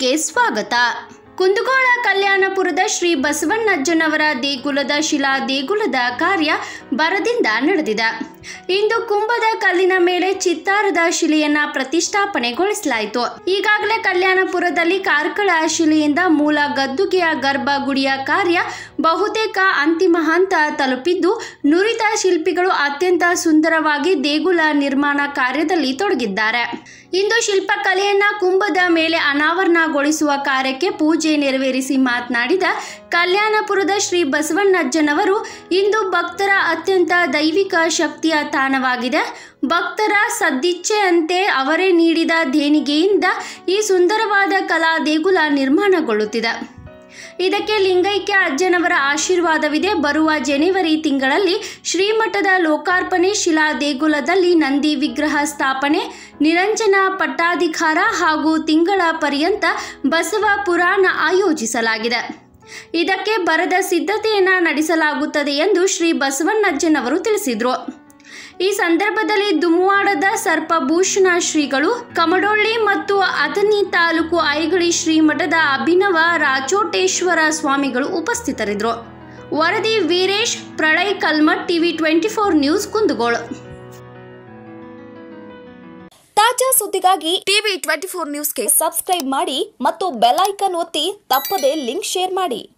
ನ್ಯೂಸ್ಗೆ ಸ್ವಾಗತ ಕುಂದಗೋಳ ಕಲ್ಯಾಣಪುರದ ಶ್ರೀ ಬಸವಣ್ಣಜ್ಜನವರ ದೇಗುಲದ ಶಿಲಾ ದೇಗುಲದ ಕಾರ್ಯ ಬರದಿಂದ ನಡೆದಿದೆ ಇಂದು ಕುಂಭದ ಕಲ್ಲಿನ ಮೇಲೆ ಚಿತ್ತಾರದ ಶಿಲೆಯನ್ನ ಪ್ರತಿಷ್ಠಾಪನೆಗೊಳಿಸಲಾಯಿತು ಈಗಾಗಲೇ ಕಲ್ಯಾಣಪುರದಲ್ಲಿ ಕಾರ್ಕಳ ಶಿಲೆಯಿಂದ ಮೂಲ ಗದ್ದುಗೆಯ ಗರ್ಭಗುಡಿಯ ಕಾರ್ಯ ಬಹುತೇಕ ಅಂತಿಮ ಹಂತ ತಲುಪಿದ್ದು ನುರಿತ ಶಿಲ್ಪಿಗಳು ಅತ್ಯಂತ ಸುಂದರವಾಗಿ ದೇಗುಲ ನಿರ್ಮಾಣ ಕಾರ್ಯದಲ್ಲಿ ತೊಡಗಿದ್ದಾರೆ ಇಂದು ಶಿಲ್ಪಕಲೆಯನ್ನ ಕುಂಭದ ಮೇಲೆ ಅನಾವರಣಗೊಳಿಸುವ ಕಾರ್ಯಕ್ಕೆ ಪೂಜೆ ನೆರವೇರಿಸಿ ಮಾತನಾಡಿದ ಕಲ್ಯಾಣಪುರದ ಶ್ರೀ ಬಸವಣ್ಣಜ್ಜನವರು ಇಂದು ಭಕ್ತರ ಅತ್ಯಂತ ದೈವಿಕ ಶಕ್ತಿಯ ತಾಣವಾಗಿದೆ ಭಕ್ತರ ಸದ್ದಿಚ್ಛೆಯಂತೆ ಅವರೇ ನೀಡಿದ ದೇಣಿಗೆಯಿಂದ ಈ ಸುಂದರವಾದ ಕಲಾ ದೇಗುಲ ನಿರ್ಮಾಣಗೊಳ್ಳುತ್ತಿದೆ ಇದಕ್ಕೆ ಲಿಂಗೈಕ್ಯ ಅಜ್ಜನವರ ಆಶೀರ್ವಾದವಿದೆ ಬರುವ ಜನವರಿ ತಿಂಗಳಲ್ಲಿ ಶ್ರೀಮಠದ ಲೋಕಾರ್ಪಣೆ ಶಿಲಾ ದೇಗುಲದಲ್ಲಿ ನಂದಿ ವಿಗ್ರಹ ಸ್ಥಾಪನೆ ನಿರಂಜನ ಪಟ್ಟಾಧಿಕಾರ ಹಾಗೂ ತಿಂಗಳ ಪರ್ಯಂತ ಬಸವ ಪುರಾಣ ಆಯೋಜಿಸಲಾಗಿದೆ ಇದಕ್ಕೆ ಬರದ ಸಿದ್ಧತೆಯನ್ನ ನಡೆಸಲಾಗುತ್ತದೆ ಎಂದು ಶ್ರೀ ಬಸವಣ್ಣಜ್ಜನವರು ತಿಳಿಸಿದರು ಈ ಸಂದರ್ಭದಲ್ಲಿ ದುಮ್ವಾಡದ ಸರ್ಪಭೂಷಣ ಶ್ರೀಗಳು ಕಮಡೊಳ್ಳಿ ಮತ್ತು ಅಥಣಿ ತಾಲೂಕು ಐಗಳಿ ಶ್ರೀಮಠದ ಅಭಿನವ ರಾಚೋಟೇಶ್ವರ ಸ್ವಾಮಿಗಳು ಉಪಸ್ಥಿತರಿದ್ದರು ವರದಿ Veeresh Pralay Kalmath TV twenty four news Kundagola ತಾಜಾ ಸುದ್ದಿಗಾಗಿ ಟಿವಿ ಟ್ವೆಂಟಿ ಫೋರ್ ನ್ಯೂಸ್ಗೆ ಸಬ್ಸ್ಕ್ರೈಬ್ ಮಾಡಿ ಮತ್ತು ಬೆಲ್ ಐಕಾನ್ ಒತ್ತಿ ತಪ್ಪದೇ ಲಿಂಕ್ ಶೇರ್ ಮಾಡಿ